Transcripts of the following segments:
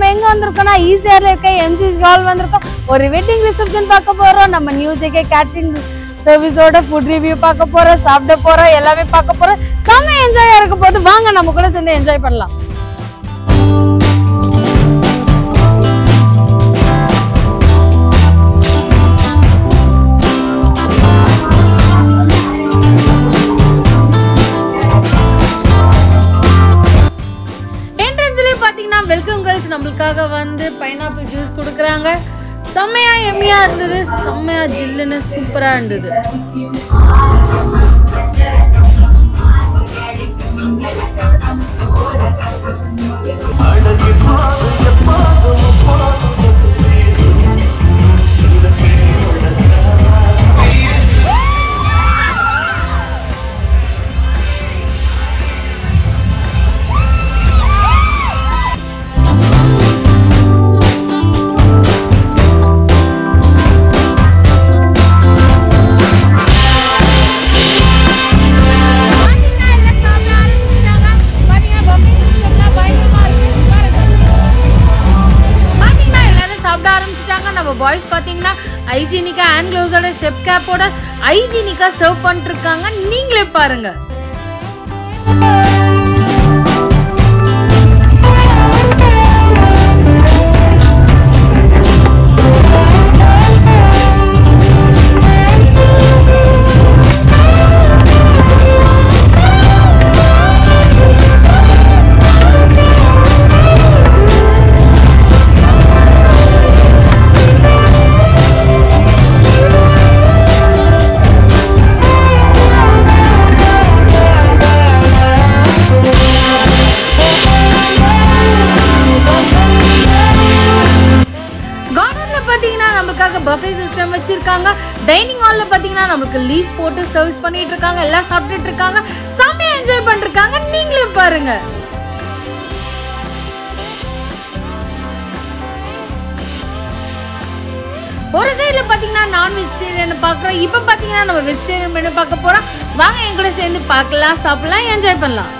எங்க வந்திருக்கோம்னா ஈஸியார்ல இருக்க எம்ஜிஸ் ஹால் வந்திருக்கோம் ஒரு வெட்டிங் ரிசப்ஷன் பார்க்க போறோம் நம்ம நியூ ஜேகே கேட்டரிங் சர்வீஸோட ஃபுட் ரிவ்யூ பார்க்க போறோம் சாப்பிட போறோம் எல்லாமே பார்க்க போறோம் செம்ம என்ஜாயா இருக்க போது வாங்க நம்ம கூட சேர்ந்து என்ஜாய் பண்ணலாம் என்ட்ரன்ஸ்லேயே பார்த்தீங்கன்னா வெல்கம் கேர்ள்ஸ் நம்மளுக்காக வந்து பைனாப்பிள் ஜூஸ் கொடுக்குறாங்க செம்மையா எம்மியா இருந்தது செம்மையா ஜில்லுன்னு சூப்பரா இருந்தது பாத்தீங்கன்னா எல்லாரும் சாப்பிட ஆரம்பிச்சிட்டாங்க நம்ம பாய்ஸ் பாத்தீங்கன்னா ஹைஜீனிக்கா ஹேண்ட் க்ளவுஸோட ஷெப் கேப்போட ஹைஜீனிக்கா சர்வ் பண்ணிட்டு இருக்காங்க நீங்களே பாருங்க கார்டன்ல பாத்தீங்கன்னா நம்மளுக்காக பஃபே சிஸ்டம் வச்சிருக்காங்க டைனிங் ஹால்ல பாத்தீங்கன்னா நம்மளுக்கு லீஃப் போட்டு சர்வீஸ் பண்ணிட்டு இருக்காங்க எல்லாம் சாப்பிட்டுட்டு இருக்காங்க செம்மையா என்ஜாய் பண்ணிருக்காங்க நீங்களே பாருங்க ஒரு சைடுல பாத்தீங்கன்னா நான் வெஜிடேரியன் பாக்குறோம் இப்போ பாத்தீங்கன்னா நம்ம வெஜிடேரியன் மெனு பார்க்க போறோம் வாங்க என் கூட சேர்ந்து பார்க்கலாம் சாப்பிடலாம் என்ஜாய் பண்ணலாம்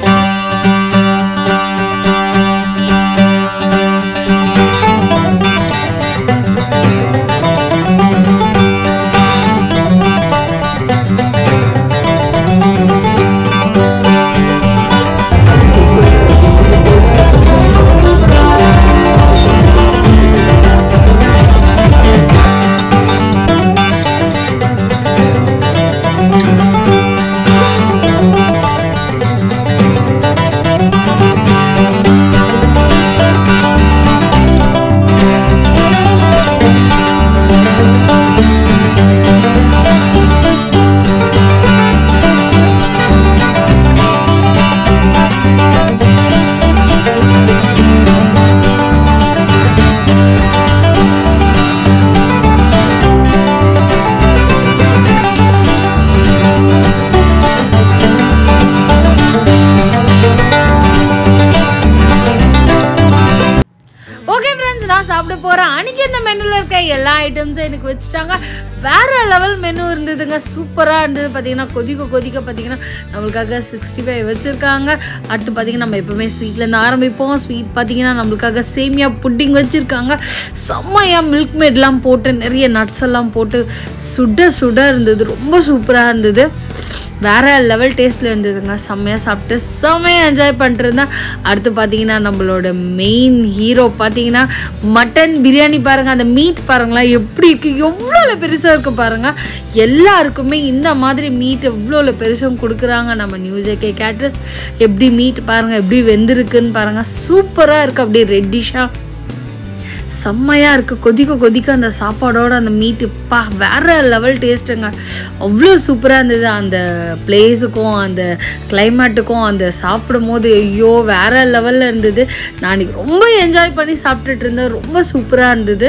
ஓகே ஃப்ரெண்ட்ஸ் நான் சாப்பிட போறேன் அன்னைக்கு இந்த மெனுல இருக்க எல்லா ஐட்டம்ஸும் எனக்கு வச்சுட்டாங்க வேற லெவல் மெனு இருந்ததுங்க சூப்பரா இருந்தது பார்த்தீங்கன்னா கொதிக்க கொதிக்க பார்த்தீங்கன்னா நம்மளுக்காக சிக்ஸ்டி ஃபைவ் வச்சிருக்காங்க அடுத்து பார்த்தீங்கன்னா நம்ம எப்பவுமே ஸ்வீட்லேருந்து ஆரம்பிப்போம் ஸ்வீட் பார்த்தீங்கன்னா நம்மளுக்காக சேமியா புட்டிங் வச்சிருக்காங்க செம்மையா மில்க் மேட்லாம் போட்டு நிறைய நட்ஸ் எல்லாம் போட்டு சுட சுட இருந்தது ரொம்ப சூப்பராக இருந்தது வேற லெவல் டேஸ்ட்ல இருந்ததுங்க செம்மையாக சாப்பிட்டு செம்மையாக என்ஜாய் பண்ணிட்டு இருந்தேன் அடுத்து பார்த்தீங்கன்னா நம்மளோட மெயின் ஹீரோ பார்த்தீங்கன்னா மட்டன் பிரியாணி பாருங்க அந்த மீட் பாருங்களேன் எப்படி இருக்கு எவ்வளோ பெருசாக இருக்கு பாருங்க எல்லாருக்குமே இந்த மாதிரி மீட் எவ்வளோ பெருசும் கொடுக்குறாங்க நம்ம நியூஜேகே கேட்ரஸ் எப்படி மீட் பாருங்க எப்படி வெந்திருக்குன்னு பாருங்க சூப்பராக இருக்கு அப்படியே ரெட்டிஷாக செம்மையாக இருக்குது கொதிக்க கொதிக்க அந்த சாப்பாடோட அந்த மீட்டு பா வேற லெவல் டேஸ்ட்டுங்க அவ்வளோ சூப்பராக இருந்தது அந்த பிளேஸுக்கும் அந்த கிளைமேட்டுக்கும் அந்த சாப்பிடும் போது ஐயோ வேற லெவலில் இருந்தது நான் அன்னைக்கு ரொம்ப என்ஜாய் பண்ணி சாப்பிட்டுட்டு இருந்தேன் ரொம்ப சூப்பராக இருந்தது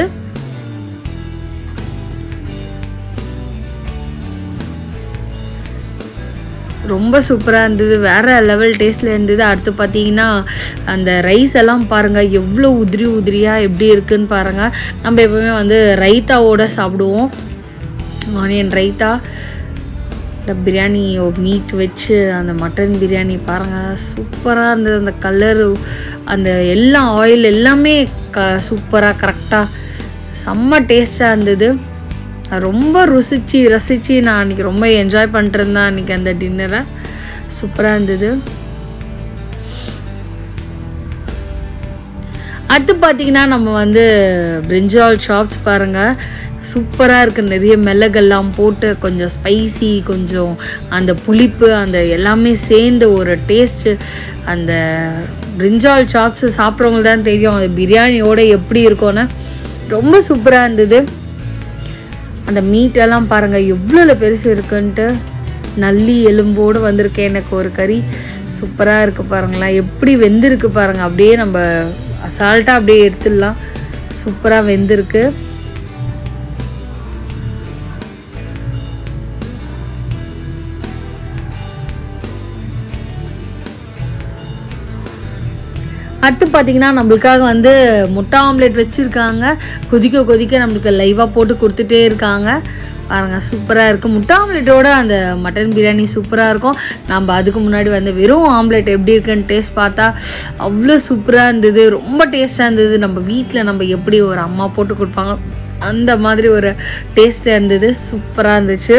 ரொம்ப சூப்பராக இருந்தது வேறு லெவல் டேஸ்ட்டில் இருந்தது அடுத்து பார்த்தீங்கன்னா அந்த ரைஸ் எல்லாம் பாருங்கள் எவ்வளோ உதிரி உதிரியாக எப்படி இருக்குன்னு பாருங்கள் நம்ம எப்பவுமே வந்து ரைத்தாவோட சாப்பிடுவோம் ஆனியன் ரைத்தா இந்த பிரியாணி மீட் வச்சு அந்த மட்டன் பிரியாணி பாருங்கள் சூப்பராக இருந்தது அந்த கலரு அந்த எல்லா ஆயில் எல்லாமே க சூப்பராக கரெக்டாக செம்ம டேஸ்ட்டாக இருந்தது அது ரொம்ப ருசிச்சு ரசித்து நான் அன்றைக்கி ரொம்ப என்ஜாய் பண்ணிட்டுருந்தேன் அன்றைக்கி அந்த டின்னரை சூப்பராக இருந்தது அடுத்து பார்த்தீங்கன்னா நம்ம வந்து பிரிஞ்சால் ஷாப்ஸ் பாருங்கள் சூப்பராக இருக்குது நிறைய மிளகெல்லாம் போட்டு கொஞ்சம் ஸ்பைசி கொஞ்சம் அந்த புளிப்பு அந்த எல்லாமே சேர்ந்து ஒரு டேஸ்ட்டு அந்த பிரிஞ்சால் சாப்ஸ் சாப்பிட்றவங்களுக்கு தான் தெரியும் அது பிரியாணியோட எப்படி இருக்கும்னு ரொம்ப சூப்பராக இருந்தது அந்த மீட்டெல்லாம் பாருங்கள் எவ்வளோ பெருசு இருக்குன்ட்டு நல்லி எலும்போடு வந்திருக்கேன் எனக்கு ஒரு கறி சூப்பராக இருக்குது பாருங்களேன் எப்படி வெந்திருக்கு பாருங்கள் அப்படியே நம்ம அசால்ட்டாக அப்படியே எடுத்துடலாம் சூப்பராக வெந்திருக்கு அடுத்து பார்த்தீங்கன்னா நம்மளுக்காக வந்து முட்டை ஆம்லெட் வச்சுருக்காங்க கொதிக்க கொதிக்க நம்மளுக்கு லைவாக போட்டு கொடுத்துட்டே இருக்காங்க பாருங்கள் சூப்பராக இருக்குது முட்டை ஆம்லெட்டோட அந்த மட்டன் பிரியாணி சூப்பராக இருக்கும் நம்ம அதுக்கு முன்னாடி வந்து வெறும் ஆம்லெட் எப்படி இருக்குன்னு டேஸ்ட் பார்த்தா அவ்வளோ சூப்பராக இருந்தது ரொம்ப டேஸ்ட்டாக இருந்தது நம்ம வீட்டில் நம்ம எப்படி ஒரு அம்மா போட்டு கொடுப்பாங்க அந்த மாதிரி ஒரு டேஸ்ட்டாக இருந்தது சூப்பராக இருந்துச்சு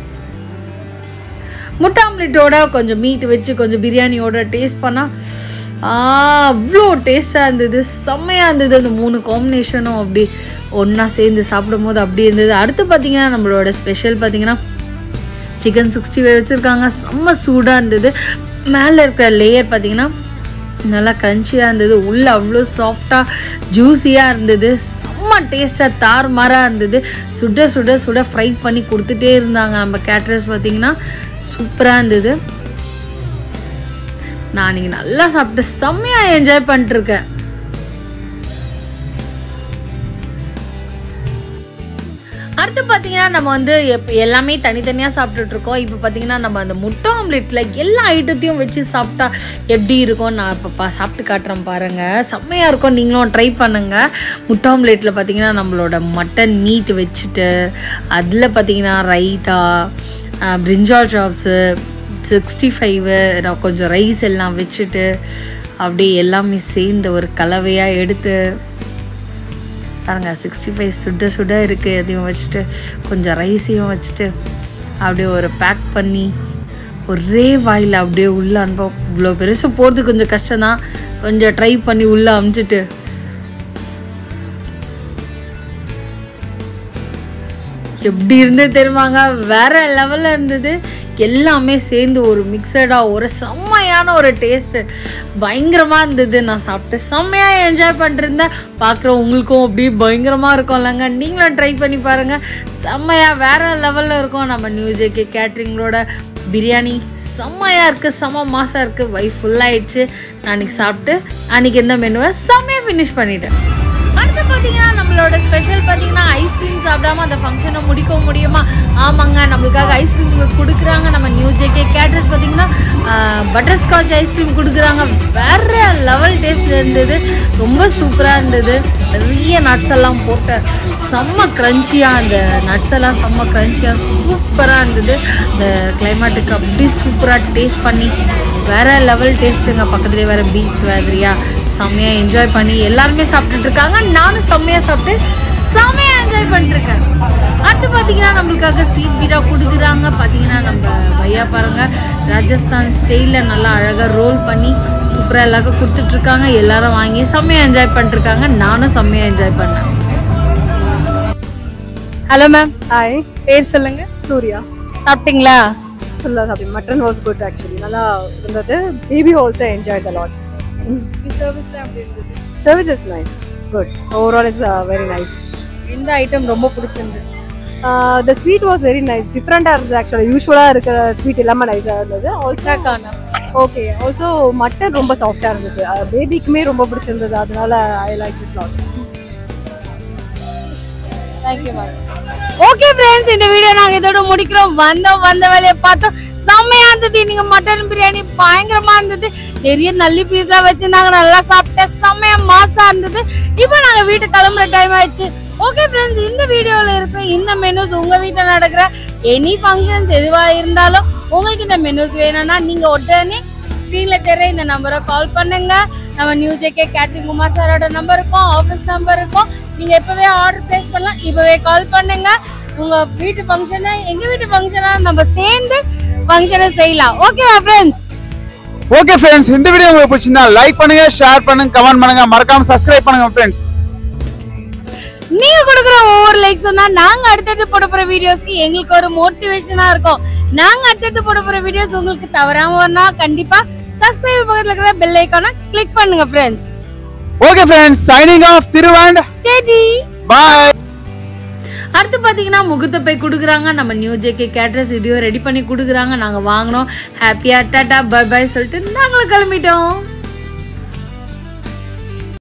முட்டை ஆம்லெட்டோட கொஞ்சம் மீட் வச்சு கொஞ்சம் பிரியாணியோட டேஸ்ட் பண்ணால் அவ்வளோ டேஸ்ட்டாக இருந்தது செம்மையாக இருந்தது அந்த மூணு காம்பினேஷனும் அப்படி ஒன்றா சேர்ந்து சாப்பிடும் போது அப்படி இருந்தது அடுத்து பார்த்தீங்கன்னா நம்மளோட ஸ்பெஷல் பார்த்தீங்கன்னா சிக்கன் சிக்ஸ்டி ஃபைவ் வச்சுருக்காங்க செம்ம சூடாக இருந்தது மேலே இருக்கிற லேயர் பார்த்தீங்கன்னா நல்லா க்ரன்ச்சியாக இருந்தது உள்ளே அவ்வளோ சாஃப்டாக ஜூஸியாக இருந்தது செம்ம டேஸ்ட்டாக தாறுமாறாக இருந்தது சுட சுட சுட ஃப்ரை பண்ணி கொடுத்துட்டே இருந்தாங்க நம்ம கேட்ரஸ் பார்த்தீங்கன்னா சூப்பராக இருந்தது நான் இன்னைக்கு நல்லா சாப்பிட்டு செம்மையாக என்ஜாய் பண்ணிட்டுருக்கேன் அடுத்து பார்த்தீங்கன்னா நம்ம வந்து எப் எல்லாமே தனித்தனியாக சாப்பிட்டுட்டு இருக்கோம் இப்போ பார்த்தீங்கன்னா நம்ம அந்த முட்டை ஆம்லெட்டில் எல்லா ஐட்டத்தையும் வச்சு சாப்பிட்டா எப்படி இருக்கும் நான் இப்போ பா சாப்பிட்டு காட்டுறேன் பாருங்கள் செம்மையாக இருக்கும் நீங்களும் ட்ரை பண்ணுங்கள் முட்டை ஆம்லெட்டில் பார்த்தீங்கன்னா நம்மளோட மட்டன் மீட் வச்சுட்டு அதில் பார்த்தீங்கன்னா raita brinjal chops sixty five கொஞ்சம் ரைஸ் எல்லாம் வச்சுட்டு அப்படியே எல்லாமே சேர்ந்து ஒரு கலவையாக எடுத்து பாருங்க சிக்ஸ்டி ஃபைவ் சுட சுட இருக்குது அதையும் வச்சுட்டு கொஞ்சம் ரைஸையும் வச்சுட்டு அப்படியே ஒரு பேக் பண்ணி ஒரே வாயில் அப்படியே உள்ளே அனுப்போம் இவ்வளோ பெருசு போகிறது கொஞ்சம் கஷ்டம்தான் கொஞ்சம் ட்ரை பண்ணி உள்ளே அமுச்சிட்டு எப்படி இருந்து தெரியுமாங்க வேற லெவலில் இருந்தது எல்லாமே சேர்ந்து ஒரு மிக்சடாக ஒரு செம்மையான ஒரு டேஸ்ட்டு பயங்கரமாக இருந்தது நான் சாப்பிட்டு செம்மையாக என்ஜாய் பண்ணிருந்தேன் பார்க்குற உங்களுக்கும் அப்படி பயங்கரமாக இருக்கும் இல்லைங்க நீங்களும் ட்ரை பண்ணி பாருங்கள் செம்மையாக வேறு லெவலில் இருக்கும் நம்ம நியூ ஜேகே கேட்ரிங்களோட பிரியாணி செம்மையாக இருக்குது செம்ம மாசாக இருக்குது வயிறு ஃபுல்லாகிடுச்சு நான் அன்றைக்கி சாப்பிட்டு அன்றைக்கி எந்த மெனுவை செம்மையாக ஃபினிஷ் பண்ணிட்டேன் அடுத்து பார்த்தீங்கன்னா நம்மளோட ஸ்பெஷல் பார்த்தீங்கன்னா ஐஸ்கிரீம் சாப்பிடாம அந்த ஃபங்க்ஷனை முடிக்க முடியுமா ஆமாங்க நம்மளுக்காக ஐஸ்கிரீம் கொடுக்குறாங்க நம்ம நியூ ஜேகே கேட்ரஸ் பார்த்தீங்கன்னா பட்டர் ஸ்காட்ச் ஐஸ்கிரீம் கொடுக்குறாங்க வேற லெவல் டேஸ்ட் இருந்தது ரொம்ப சூப்பராக இருந்தது நிறைய நட்ஸ் எல்லாம் போட்டு செம்ம க்ரன்ச்சியாக அந்த நட்ஸ் எல்லாம் செம்ம க்ரன்ச்சியாக சூப்பராக இருந்தது அந்த கிளைமேட்டுக்கு அப்படி சூப்பராக டேஸ்ட் பண்ணி வேற லெவல் டேஸ்ட்டுங்க பக்கத்துலேயே வேற பீச் வேதிரியா செம்மையாக என்ஜாய் பண்ணி எல்லாருமே சாப்பிட்டுட்டு இருக்காங்க நானும் செம்மையாக சாப்பிட்டு செம்மையாக என்ஜாய் பண்ணிருக்கேன் அடுத்து பார்த்தீங்கன்னா நம்மளுக்காக ஸ்வீட் பீடா கொடுக்குறாங்க பார்த்தீங்கன்னா நம்ம பையா பாருங்க ராஜஸ்தான் ஸ்டைலில் நல்லா அழகாக ரோல் பண்ணி சூப்பராக எல்லாருக்கும் கொடுத்துட்ருக்காங்க எல்லாரும் வாங்கி செம்மையாக என்ஜாய் பண்ணிருக்காங்க நானும் செம்மையாக என்ஜாய் பண்ணேன் ஹலோ மேம் ஹாய் பேர் சொல்லுங்க சூர்யா சாப்பிட்டீங்களா சொல்லா சாப்பிட்டு மட்டன் வாஸ் குட் ஆக்சுவலி நல்லா இருந்தது baby also enjoy the lot service is nice good overall is very nice எந்த ஐட்டம் ரொம்ப பிடிச்சிருந்தது the sweet was very nice டிஃப்ரெண்ட்டாக இருந்தது ஆக்சுவலாக யூஸ்வலாக இருக்கிற ஸ்வீட் எல்லாமே நைஸாக இருந்தது ஆல்சோ ஓகே ஆல்சோ மட்டன் ரொம்ப சாஃப்டாக இருந்தது பேபிக்குமே ரொம்ப பிடிச்சிருந்தது அதனால I like it lot okay friends இந்த வீடியோ நாங்க இதோட முடிக்கிறோம் வந்தோம் வந்த வேலையை பார்த்தோம் செம்மையா இருந்தது நீங்க மட்டன் பிரியாணி பயங்கரமா இருந்தது நிறைய நல்லி பீஸ்லாம் வச்சிருந்தாங்க நல்லா சாப்பிட்டேன் செம்மையா மாசா இருந்தது இப்போ நாங்க வீட்டுக்கு கிளம்புற டைம் ஆயிடுச்சு ஓகே ஃப்ரெண்ட்ஸ் இந்த வீடியோவில் இருக்கிற இந்த மெனுஸ் உங்கள் வீட்டில் நடக்கிற எனி ஃபங்க்ஷன்ஸ் எதுவாக இருந்தாலும் உங்களுக்கு இந்த மெனுஸ் வேணும்னா நீங்கள் உடனே ஸ்க்ரீனில் தெரிய இந்த நம்பரை கால் பண்ணுங்க நம்ம நியூ ஜேகே கேட்ரிங் குமார் சாரோட நம்பர் இருக்கும் ஆஃபீஸ் நம்பர் இருக்கும் நீங்கள் இப்போவே ஆர்டர் பிளேஸ் பண்ணலாம் இப்போவே கால் பண்ணுங்க உங்கள் வீட்டு ஃபங்க்ஷனை எங்கள் வீட்டு ஃபங்க்ஷனாக நம்ம சேர்ந்து ஃபங்க்ஷனை செய்யலாம் ஓகேவா ஃப்ரெண்ட்ஸ் ஓகே ஃப்ரெண்ட்ஸ் இந்த வீடியோ உங்களுக்கு பிடிச்சிருந்தா லைக் பண்ணுங்க ஷேர் பண்ணுங்க கமெண்ட் பண்ணுங்க மறக்காம சப்ஸ்கிரைப் பண்ணுங்க ஃப்ரெண்ட்ஸ் நீங்க கொடுக்குற ஒவ்வொரு லைக்ஸும் தான் நாங்க அடுத்தடுத்து போட போற வீடியோஸ்க்கு எங்களுக்கு ஒரு மோட்டிவேஷனா இருக்கும் நாங்க அடுத்தடுத்து போட போற வீடியோஸ் உங்களுக்கு தவறாம வரனா கண்டிப்பா சப்ஸ்கிரைப் பக்கத்துல இருக்கிற பெல் ஐக்கானை கிளிக் பண்ணுங்க friends okay friends signing off திருவாண்ட் சரி பாய் அடுத்து பார்த்தீங்கன்னா முகத்தை கொடுக்குறாங்க நம்ம நியூ ஜேகே கேட்ரஸ் இதையும் ரெடி பண்ணி கொடுக்குறாங்க நாங்கள் வாங்கினோம் ஹாப்பியாக டாட்டா பை பை சொல்லிட்டு நாங்களும் கிளம்பிட்டோம்